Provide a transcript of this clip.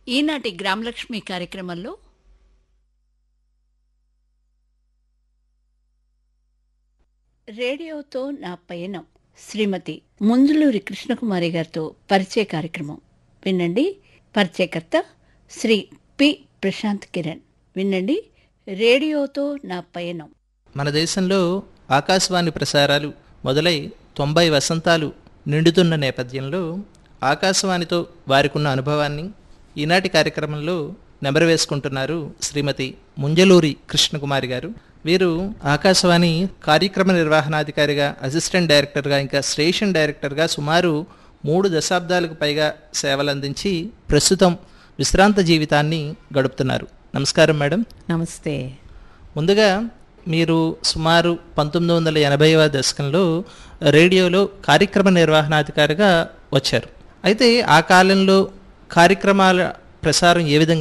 ఈనాటి గ్రామలక్ష్మి కార్యక్రమంలో రేడియోతో నా పయనం శ్రీమతి ముందులూరి కృష్ణకుమారి గారితో పరిచయ కార్యక్రమం వినండి పరిచయకర్త శ్రీ పి ప్రశాంత్ కిరణ్ వినండి రేడియోతో నా పయనం మన దేశంలో ఆకాశవాణి ప్రసారాలు మొదలై తొంభై వసంతాలు నిండుతున్న నేపథ్యంలో ఆకాశవాణితో వారికున్న అనుభవాన్ని ఈనాటి కార్యక్రమంలో నెమరు వేసుకుంటున్నారు శ్రీమతి ముంజలూరి కృష్ణకుమారి గారు వీరు ఆకాశవాణి కార్యక్రమ నిర్వహణాధికారిగా అసిస్టెంట్ డైరెక్టర్గా ఇంకా స్టేషన్ డైరెక్టర్గా సుమారు మూడు దశాబ్దాలకు పైగా సేవలందించి ప్రస్తుతం విశ్రాంత జీవితాన్ని గడుపుతున్నారు నమస్కారం మేడం నమస్తే ముందుగా మీరు సుమారు పంతొమ్మిది వందల ఎనభైవ దశకంలో రేడియోలో కార్యక్రమ నిర్వహణాధికారిగా వచ్చారు అయితే ఆ కాలంలో కార్యక్రమాల ప్రసారం ఏ విధంగా